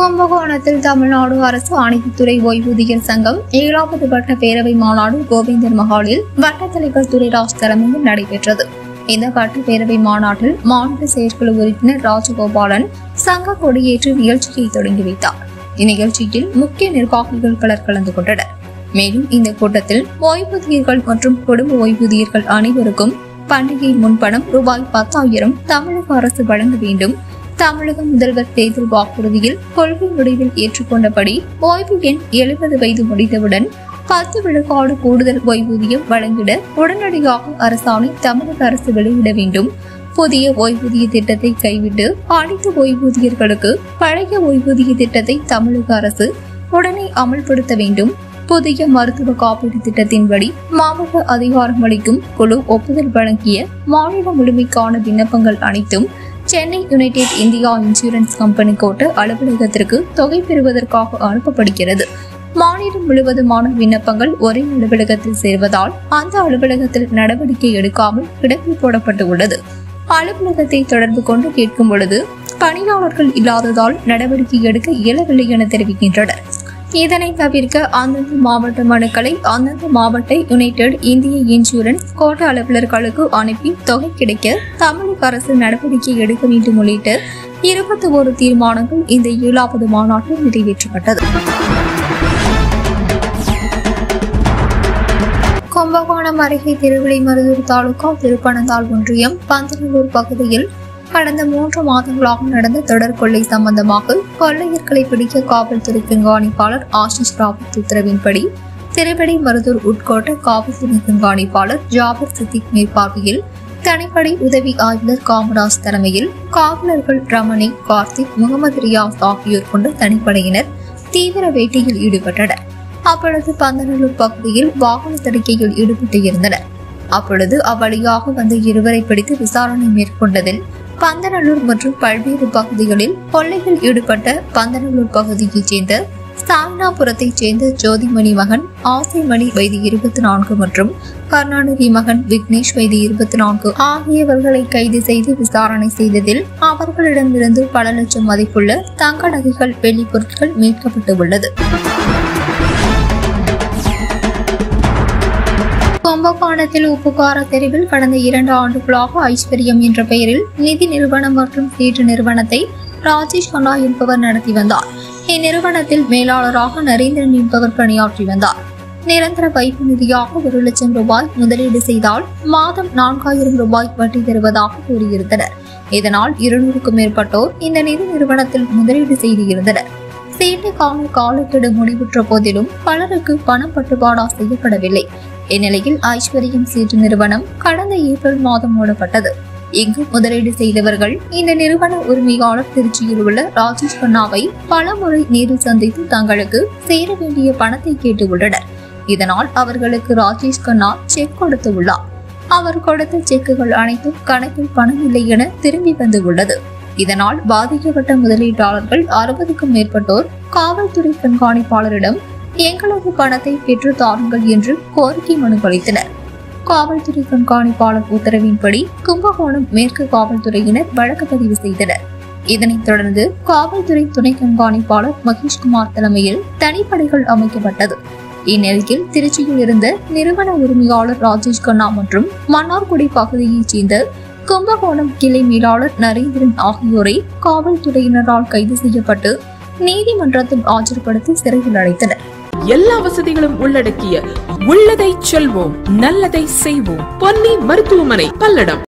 கும்பகோணத்தில் தமிழ்நாடு அரசு அனைத்துத்துறை ஓய்வூதியர் சங்கம் ஏழாவது வட்ட பேரவை மாநாடு கோவிந்தர் மஹாலில் வட்ட தலைவர் துரைராஜ் தலைமையில் நடைபெற்றது இந்த வட்ட பேரவை மாநாட்டில் மாநில செயற்குழு உறுப்பினர் ராஜகோபாலன் சங்க கொடியேற்று நிகழ்ச்சியை தொடங்கி வைத்தார் இந்நிகழ்ச்சியில் முக்கிய நிர்வாகிகள் பலர் கலந்து கொண்டனர் மேலும் இந்த கூட்டத்தில் ஓய்வூதியர்கள் மற்றும் குடும்ப ஓய்வூதியர்கள் அனைவருக்கும் பண்டிகை முன்பணம் ரூபாய் பத்தாயிரம் தமிழக அரசு வழங்க வேண்டும் தமிழக முதல்வர் தேர்தல் வாக்குறுதியில் கொள்கை முடிவில் ஏற்றுக்கொண்டபடி ஓய்வு எண் எழுபது வயது முடிந்தவுடன் பத்து விழுக்காடு கூடுதல் ஓய்வூதியம் வழங்கிட உடனடியாக அரசாணை தமிழக அரசு வெளியிட வேண்டும் புதிய ஓய்வூதிய திட்டத்தை கைவிட்டு அனைத்து ஓய்வூதியர்களுக்கு பழைய ஓய்வூதிய திட்டத்தை தமிழக அரசு உடனே அமல்படுத்த வேண்டும் புதிய மருத்துவ காப்பீடு திட்டத்தின்படி மாவட்ட அதிகாரமளிக்கும் குழு ஒப்புதல் வழங்கிய மாநில முழுமைக்கான விண்ணப்பங்கள் அனைத்தும் Chennai United India Insurance Company கோட்ட அலுவலகத்திற்கு தொகை பெறுவதற்காக அனுப்பப்படுகிறது மாநிலம் முழுவதுமான விண்ணப்பங்கள் ஒரே அலுவலகத்தில் சேர்வதால் அந்த அலுவலகத்தில் நடவடிக்கை எடுக்காமல் கிடப்பில் போடப்பட்டு உள்ளது அலுவலகத்தை தொடர்பு கொண்டு கேட்கும் பொழுது பணியாளர்கள் இல்லாததால் நடவடிக்கை எடுக்க இயலவில்லை என தெரிவிக்கின்றனர் இதனை தவிர்க்க அந்தந்த மாவட்ட மனுக்களை அந்தந்த மாவட்ட யுனைடெட் இந்திய இன்சூரன்ஸ் கோட்ட அலுவலர்களுக்கு அனுப்பி தொகை கிடைக்க தமிழக அரசு நடவடிக்கை எடுக்க வேண்டும் உள்ளிட்ட இருபத்தி ஒரு தீர்மானங்கள் இந்த ஏழாவது மாநாட்டில் நிறைவேற்றப்பட்டது கும்பகோணம் அருகே திருவிடைமருதூர் தாலுகா திருப்பனந்தாள் ஒன்றியம் பந்தநல்லூர் பகுதியில் கடந்த மூன்று மாதங்களாக நடந்த தொடர் கொள்ளை சம்பந்தமாக கொள்ளையர்களை பிடிக்க காவல்துறை கண்காணிப்பாளர் ஆஷிஷ் ராவத் உத்தரவின்படி திருவடி மருதூர் உட்கோட்ட காவல்துறை கண்காணிப்பாளர் ஜாபர் சித்திக் மேற்பார்வையில் தனிப்படை உதவி ஆய்வாளர் காமராஜ் தலைமையில் காவலர்கள் ரமணி கார்த்திக் முகமது ரியாஸ் ஆகியோர் கொண்ட தனிப்படையினர் தீவிர வேட்டையில் ஈடுபட்டனர் அப்பொழுது பந்தநல்லூர் பகுதியில் வாகன தணிக்கையில் ஈடுபட்டு இருந்தனர் அப்பொழுது அவ்வழியாக வந்த இருவரை பிடித்து விசாரணை மேற்கொண்டதில் பந்தநல்லூர் மற்றும் பல்வேறு பகுதிகளில் கொள்ளையில் ஈடுபட்ட பந்தநல்லூர் பகுதியைச் சேர்ந்த சாமினாபுரத்தைச் சேர்ந்த ஜோதிமணி மகன் ஆசைமணி வயது இருபத்தி நான்கு மற்றும் கருணாநிதி மகன் விக்னேஷ் வயது இருபத்தி நான்கு ஆகியவர்களை கைது செய்து விசாரணை செய்ததில் அவர்களிடமிருந்து பல லட்சம் மதிப்புள்ள தங்க நகைகள் வெள்ளி பொருட்கள் மீட்கப்பட்டு உள்ளது கும்பகோணத்தில் உப்புக்கார தெருவில் கடந்த இரண்டு ஆண்டுகளாக ஐஸ்வர்யம் என்ற பெயரில் நிதி நிறுவனம் மற்றும் சீட்டு நிறுவனத்தை ராஜேஷ் கண்ணா என்பவர் நடத்தி வந்தார் இந்நிறுவனத்தில் மேலாளராக நரேந்திரன் என்பவர் பணியாற்றி வந்தார் நிரந்தர வைப்பு நிதியாக ஒரு லட்சம் ரூபாய் முதலீடு செய்தால் மாதம் நான்காயிரம் ரூபாய் வட்டி தருவதாக கூறியிருந்தனர் இதனால் இருநூறுக்கும் மேற்பட்டோர் இந்த நிதி நிறுவனத்தில் முதலீடு செய்து இருந்தனர் சீட்டுக்கான காலக்கெடு முடிவுற்ற போதிலும் பலருக்கு பணம் பட்டுப்பாடா செய்யப்படவில்லை இந்நிலையில் ஐஸ்வர்யம் சீட்டு நிறுவனம் கடந்த ஏப்ரல் மாதம் மூடப்பட்டது இங்கு முதலீடு செய்தவர்கள் இந்த நிறுவன உரிமையாளர் திருச்சியில் உள்ள ராஜேஷ் கண்ணாவை பல முறை நேரில் சந்தித்து தங்களுக்கு சேர வேண்டிய பணத்தை கேட்டு உள்ளனர் இதனால் அவர்களுக்கு ராஜேஷ் கண்ணா செக் கொடுத்து உள்ளார் அவர் கொடுத்த செக்குகள் அனைத்தும் கணக்கில் பணம் இல்லை என திரும்பி வந்து உள்ளது இதனால் பாதிக்கப்பட்ட முதலீட்டாளர்கள் அறுபதுக்கும் மேற்பட்டோர் காவல்துறை கண்காணிப்பாளரிடம் எங்களது பணத்தை பெற்று தாருங்கள் என்று கோரிக்கை மனு அளித்தனர் காவல்துறை கண்காணிப்பாளர் உத்தரவின்படி கும்பகோணம் மேற்கு காவல்துறையினர் வழக்கு பதிவு செய்தனர் இதனைத் தொடர்ந்து காவல்துறை துணை கண்காணிப்பாளர் மகேஷ்குமார் தலைமையில் தனிப்படைகள் அமைக்கப்பட்டது இந்நிலையில் திருச்சியில் இருந்த நிறுவன உரிமையாளர் ராஜேஷ் கண்ணா மற்றும் மன்னார்குடி பகுதியைச் சேர்ந்த கும்பகோணம் கிளை மேலாளர் நரேந்திரன் ஆகியோரை காவல்துறையினரால் கைது செய்யப்பட்டு நீதிமன்றத்தில் ஆஜர்படுத்தி சிறையில் அடைத்தனர் எல்லா வசதிகளும் உள்ளடக்கிய உள்ளதை செல்வோம் நல்லதை செய்வோம் பொன்னி மருத்துவமனை பல்லடம்